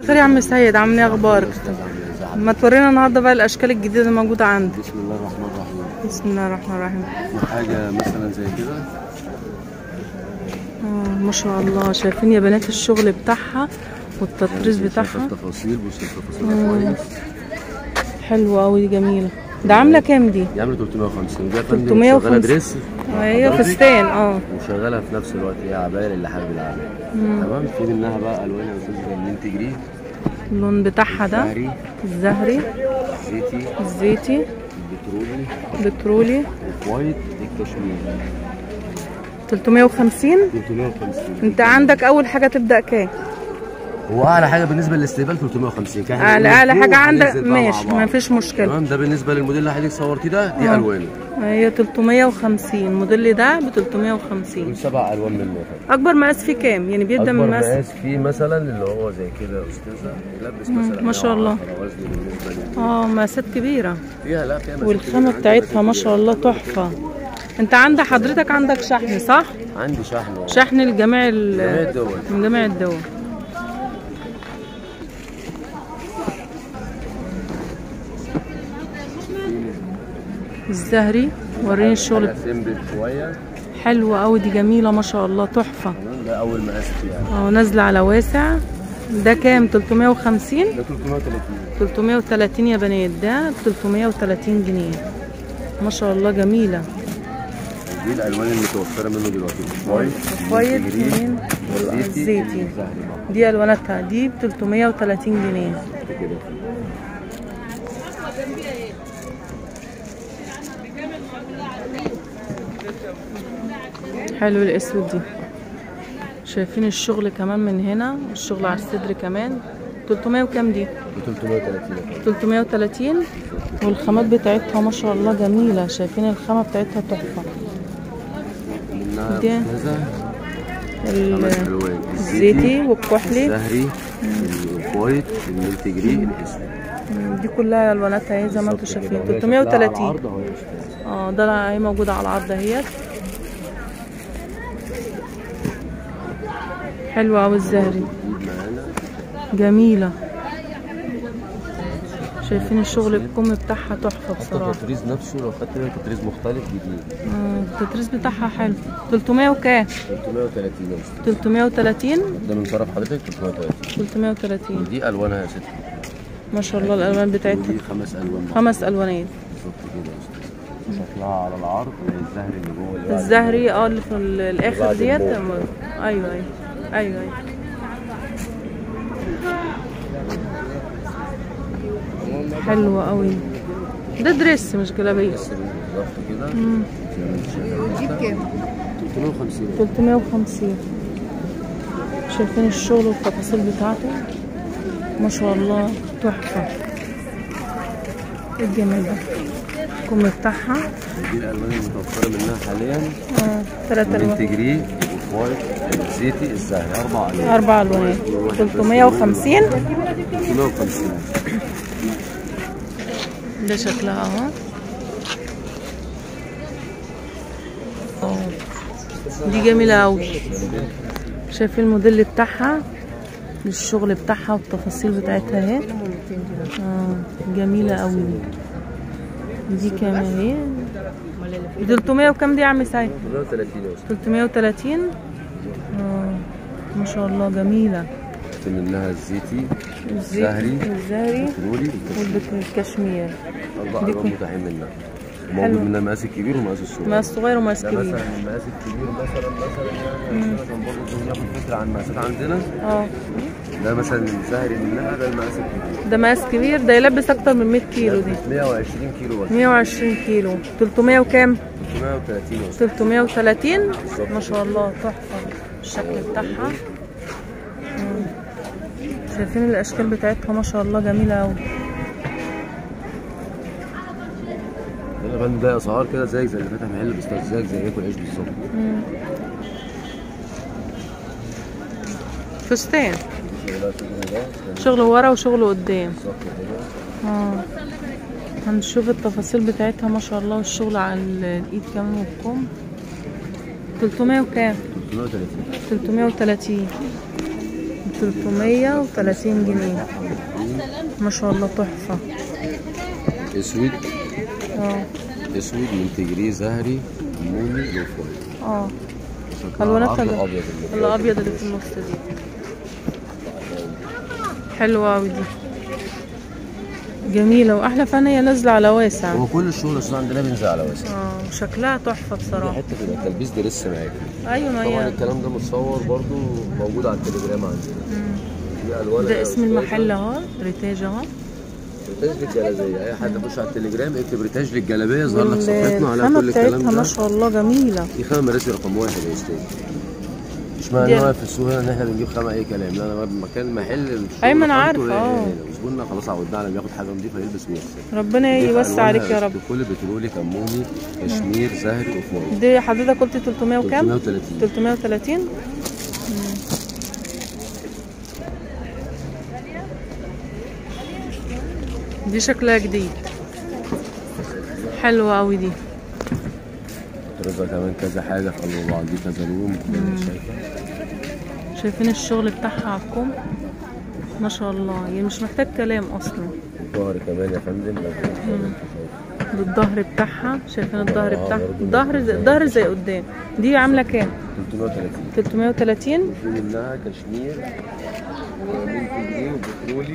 خير يا عم سيد عامل ايه اخبارك ما تورينا النهارده بقى الاشكال الجديده اللي موجوده عندك بسم الله الرحمن الرحيم بسم الله الرحمن الرحيم في حاجة مثلا زي كده اه ما شاء الله شايفين يا بنات الشغل بتاعها والتطريز شايفة بتاعها التفاصيل بص التفاصيل كويس حلوه قوي دي جميله ده عامله كام دي دي عاملة 350 دي يا فندم 350. شغالة دريس هي حضرتك فستان اه وشغالة في نفس الوقت هي عباية للي حابب العمل تمام في منها بقى ألوان يا أستاذ جميل تجري اللون بتاعها ده زهري الزهري زيتي الزيتي بترولي بترولي وايت الكشمير 350 350 انت عندك اول حاجه تبدا كام هو أعلى حاجة بالنسبة للاستقبال 350 كان اعلى هنقول اعلى فوق حاجه عندك وهننزل بقى مع ماشي بعض. ما فيش مشكله تمام ده بالنسبة للموديل اللي حضرتك صورتيه ده دي آه. ألوانه هي 350 الموديل ده ب 350 دول سبع ألوان منه يا فندم. اكبر مقاس فيه كام يعني بيبدا اكبر من مقاس مقاس فيه مثلا اللي هو زي كده يا استاذه يلبس مثلا ما شاء الله. 110 وزن بالنسبه لي اه مقاسات كبيره فيها لا فيها مسافة والخامه كبيرة. بتاعتها ما شاء الله تحفه انت عندك حضرتك عندك شحن صح عندي شحن شحن لجميع ال- جميع الدول من جميع الدول الزهري وريني الشغل حاجة سيمبل شويه حلوة قوي دي جميلة ما شاء الله تحفة تمام ده اول مقاس فيها اه نازلة على واسع ده كام 350 ده 330 330 يا بنات ده 330 جنيه ما شاء الله جميلة دي الالوان المتوفره منه دلوقتي وايت وايت جرين، جرين والزيتي زيتي والزهري برضه. دي الواناتها دي ب 330 جنيه كده حلو الاسود دي شايفين الشغل كمان من هنا والشغل على الصدر كمان 300 وكام دي ب 330 يا فندم. 330 والخامات بتاعتها ما شاء الله جميلة شايفين الخامة بتاعتها تحفة منها دي. كذا ال- خمس الوان الزيتي والكحلي الزهري الوايت المنتجري الاسود دي كلها الواناتها اهي زي ما انتم شايفين كده. وهي شكلها 330 عرض أهو يا أستاذ. اه ده هي موجودة على العرض اهيت حلوة اوي الزهري جديد معانا جميلة شايفين الشغل الكم بتاعها تحفة بصراحة التطريز نفسه لو خدت بالك تطريز مختلف جديد آه، التطريز بتاعها حلو 300 وكام 330 يا استاذ 330 ده من طرف حضرتك 330 330 دي الوانها يا ستي ما شاء الله الالوان بتاعتها ودي خمس الوان مع خمس الوانات بالظبط كده يا استاذ شكلها على العرض الزهري اللي جوه اللي بعد الزهري اه اللي في ال- الاخر بعد ديت البوق. ايوه ايوه ايوه ايوه حلوة قوي ده دريس مش جلابية السرير بالظبط كده دي بكام؟ 350 350 شايفين الشغل والتفاصيل بتاعته ما شاء الله تحفة ايه الجمال ده الكم بتاعها دي الالوان المتوفره منها حاليا اه تلات الوان المنتجري الوايت الزيتي الزهري اربع الوان اربع الوانات 350 350 ده شكلها اهو اه دي جميلة اوي شايفين الموديل بتاعها الشغل بتاعها والتفاصيل بتاعتها اهي اه جميلة اوي دي دي كام اهي 300 وكام دي يا عم سعيد 330 يا استاذ 330 اه ما شاء الله جميلة في منها الزيتي الزيت الزهري الزهري البترولي والكشمير اربع دي الوان كل- متاحين منها حلو. وموجود منها المقاس الكبير والمقاس الصغير مقاس صغير ومقاس ده كبير مثلا المقاس الكبير مثلا مثلا يعني عشان برضه ناخد فكره عن المقاسات عندنا اه ده مثلا الزهري منها ده المقاس الكبير ده مقاس كبير ده يلبس اكتر من 100 كيلو دي 120 كيلو وزن 120 كيلو 300 وكام 330 وزن 330 ما شاء الله تحفه الشكل بتاعها مم. شايفين الاشكال بتاعتها ما شاء الله جميله قوي ده يا فندم ده اسعار كده زيك زي اللي فاتح محل بيستاذ زيك زي ياكل عيش بالظبط فستان شغلها كده ده شغل ورا وشغل قدام بالظبط كده اه هنشوف التفاصيل بتاعتها ما شاء الله والشغل على الايد كمان والكم 300 وكام 330 330 330 جنيه ما شاء الله تحفة اسود اه اسود من تجري زهري مومي لوفر اه شكلها الوانات عرض ال- ابيض الابيض اللي في النص دي حلوة اوي دي جميلة واحلى فن هي نازلة على واسع هو كل الشغل اصلا عندنا بينزل على واسع اه شكلها تحفة دي بصراحة حته تبقى التلبيس ده لسه معاك ايوه ما طبعا هي الكلام ده متصور برضو موجود على التليجرام عندنا دي الوان ده اسم المحل اهو ريتاج اهو ريتاج للجلابيه اي حد يخش على التليجرام اكتب ريتاج للجلابيه يظهر لك صفحتنا عليها والخامة كل الكلام بتاعتها ما ده شاء الله جميلة دي خامه مراسي رقم واحد يا استاذ مش معنى دي- ان واقف في السوق هنا ان احنا بنجيب خامه اي كلام لا انا مكان محل الشغل أيوة، ما أنا خامته عارفة، هي- آه. هي- لو زبوننا خلاص عودنا على بياخد حاجه نضيفه يلبس ويغسل ربنا دي يوسع عليك ألوانها يا رب كل بترولي كموني كشمير زهري اوف دي حضرتك قلت 300 وكام 330 330 مم. دي شكلها جديد حلوة قوي دي طريقة كمان كذا حاجة في قلب بعض دي كذا لون شايفة شايفين الشغل بتاعها على الكم ما شاء الله يعني مش محتاج كلام اصلا الظهر كمان يا فندم لو انت شايف. ده الظهر بتاعها شايفين الظهر آه، بتاعها برضو الظهر زي الظهر زي قدام دي عاملة كام 330 330 في منها كشمير ومن جنيه وبترولي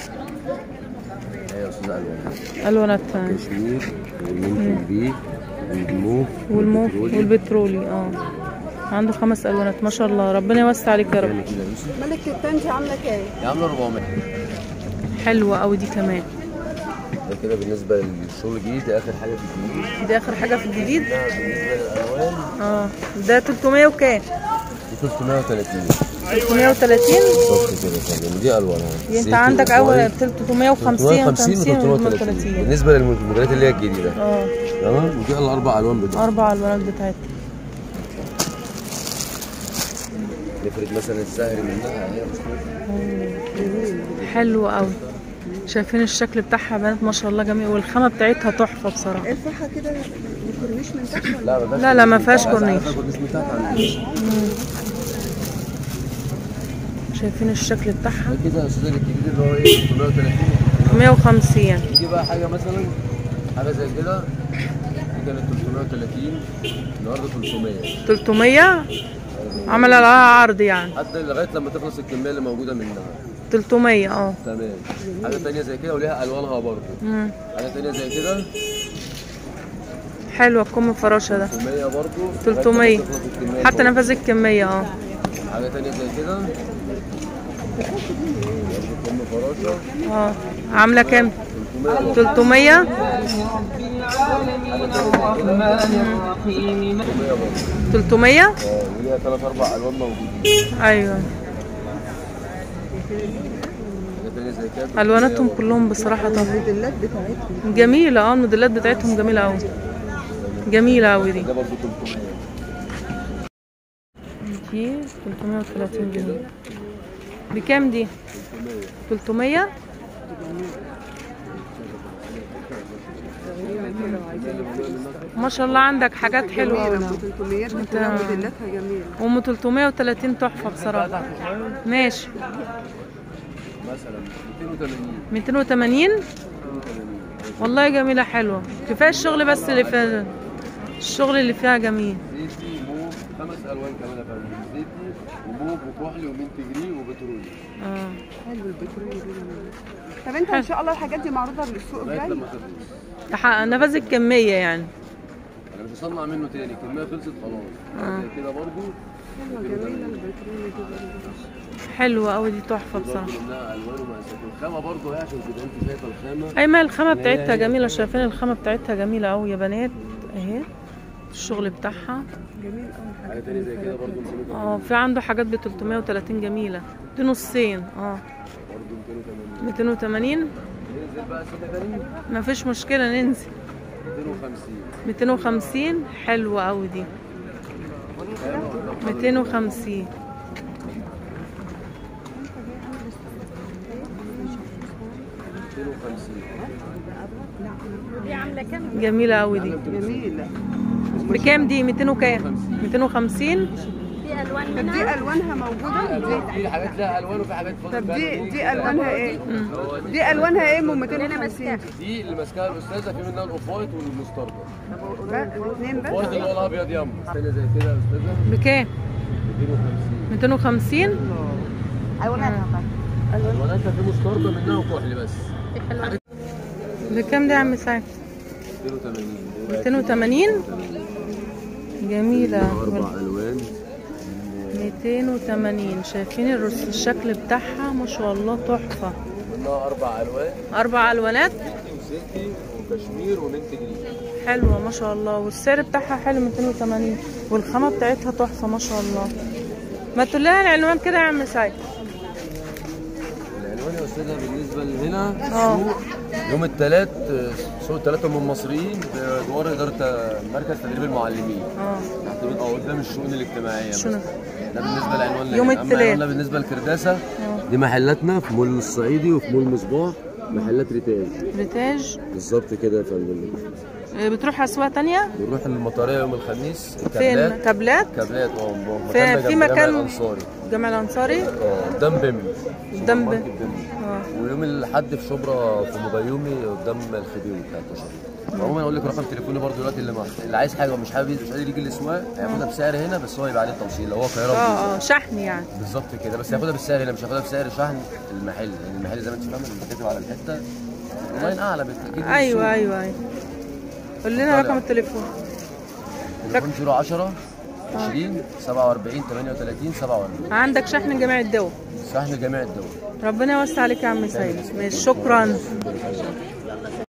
هي يا استاذ الوان الوانات كشمير ومن جنيه والموف والموف والبترولي. والبترولي اه عنده خمس الوانات ما شاء الله ربنا يوسع عليك يا رب كام كده يا يوسف؟ ملك التنجي عامله كام؟ يا عاملة 400 حلوة قوي دي كمان ده كده بالنسبة للشغل الجديد ده آخر حاجة في الجديد دي اخر حاجة في الجديد ده بالنسبة للألوان اه ده 300 وكام دي 330 330 بالظبط كده يا فندم دي ألوانها دي انت زيتي عندك ووايت. اول 350 350 و50 و 330 330 بالنسبه للموديلات اللي هي الجديده اه تمام ودي الاربع الوان بتوع اربع الوانات بتاعتها نفرد مثلا السهل منها هي حلوة قوي شايفين الشكل بتاعها يا بنات ما شاء الله جميل والخامة بتاعتها تحفة بصراحة الفحه كده الكورنيش من تحت ولا لا ما لا، لا، ما فيهاش عايز كورنيش. أعرف الكورنيش من تحت عندي شايفين الشكل بتاعها ده كده يا استاذ الجديد اللي هو ايه 330 150 يجي بقى حاجه مثلا حاجه زي كده دي كانت 330 النهارده 300 300 عمل لها عرض يعني حتى لغايه لما تخلص الكميه اللي موجوده منها 300 اه تمام حاجه ثانيه زي كده وليها الوانها برضه مم. حاجه ثانيه زي كده حلوة الكم فراشة ده 300 برضه 300 لغاية لما تخلص الكمية حتى برضه. نفذ الكمية اه حاجة تانية زي كده برضه كم فراشة اه عاملة كام 300 300 300 برضه 300 اه وليها ثلاث أربع ألوان موجودين ايوه حاجة تانية زي كده الواناتهم كلهم بصراحة تحفة الموديلات بتاعتهم جميلة اه الموديلات بتاعتهم جميلة قوي جميلة قوي دي ده برضه 300 دي 330 جنيه بكام دي 300 ما شاء الله عندك حاجات حلوة جميله قوي 300 بتلاقي موديلاتها جميله ام 330 تحفة بصراحة ماشي مثلا 280 280 والله جميلة حلوة كفاية الشغل بس اللي فيها الشغل اللي فيها جميل زيتي موف خمس ألوان كمان يا فندم زيتي وموف وكحلي ومنت جري وبترولي اه حلو البترول دي جميله طب انت ان شاء الله الحاجات دي معروضه للسوق لغاية الجاي لما تخلص تحقق نفذ الكمية يعني أنا مش هصنع منه تاني الكمية خلصت خلاص آه. زي كده برضه حلوه جميله البترول دي برضه حلوة قوي دي تحفة بصراحة برضه منها ألوان ومقاسات الخامة برضه هي عشان تبقى أنت شايفة الخامة اي ما الخامة بتاعتها جميلة شايفين الخامة بتاعتها جميلة قوي يا بنات اهي الشغل بتاعها جميل قوي حاجة تانية زي كده برضه 280 اه في عنده حاجات ب 330 جميلة دي نصين اه برضه 280 280 ننزل بقى سكة تاني مفيش مشكلة ننزل 250 250 حلوة قوي دي 250 250 جميلة قوي دي جميله بكام دي 200 وكام 250 في الوان طب دي منها الوانها موجوده دي في حاجات لها الوان وفي حاجات فاضل طب فيها دي لونين دي كده. الوانها ايه هو دي- دي الوانها ايه ام اللي انا 250 ماسكاها دي اللي ماسكاها الاستاذه في منها الاوف وايت والمستردة الاثنين بس الوايت اللي هو الابيض ياما استنى زي كده يا استاذه بكام 250 250 الواناتها في مستردة منها وكحل بس بكام ده يا عم سعد 280 280 جميلة اربع الوان 280 شايفين الرس الشكل بتاعها ما شاء الله تحفة منها اربع الوان أربع ألوانات وسلكي وكشمير ومنت جديد حلوة ما شاء الله والسعر بتاعها حلو 280 والخامة بتاعتها تحفة ما شاء الله ما تقول لها العنوان كده يا عم سعيد العنوان يا استاذه بالنسبه لهنا اه. سوق يوم الثلاث سوق الثلاثه من المصريين بادوار اداره مركز تدريب المعلمين اه تحت بيت اه قدام الشؤون الاجتماعيه شنو؟ مثلا. ده بالنسبه لعنوان يوم لهنا. أما التلات. عنواننا بالنسبه لكرداسه دي محلاتنا في مول الصعيدي وفي مول مصباح محلات ريتاج ريتاج بالظبط كده يا فندم آه، بتروح أسواق تانية بنروح المطرية يوم الخميس فين كابلات كابلات كابلات اه في- مكاننا في جنب مكان- جامع الانصاري جامع الأنصاري اه قدام بيم قدام سوبر بيم. ماركت بيم. اه ويوم الاحد في شبرا في مبيومي قدام الخديوي بتاع الكشري عموما اقول لك رقم تليفوني برضو دلوقتي اللي, ما... اللي عايز حاجه ومش حابب مش قادر يجي الاسواق هياخدها بسعر هنا بس هو يبقى عليه التوصيل لو هو القاهره اه وجيزة. اه شحن يعني بالظبط كده بس هياخدها بالسعر هنا مش هياخدها بسعر شحن المحل لان المحل زي ما انت فاهم اللي بتكتب على الحته اونلاين اعلى بالتاكيد من ايوه السوق. ايوه ايوه قول لنا رقم التليفون تليفون 010 20 47 38 47 عندك شحن جميع الدول شحن جميع الدول ربنا يوسع عليك يا عم سيد ماشي شكرا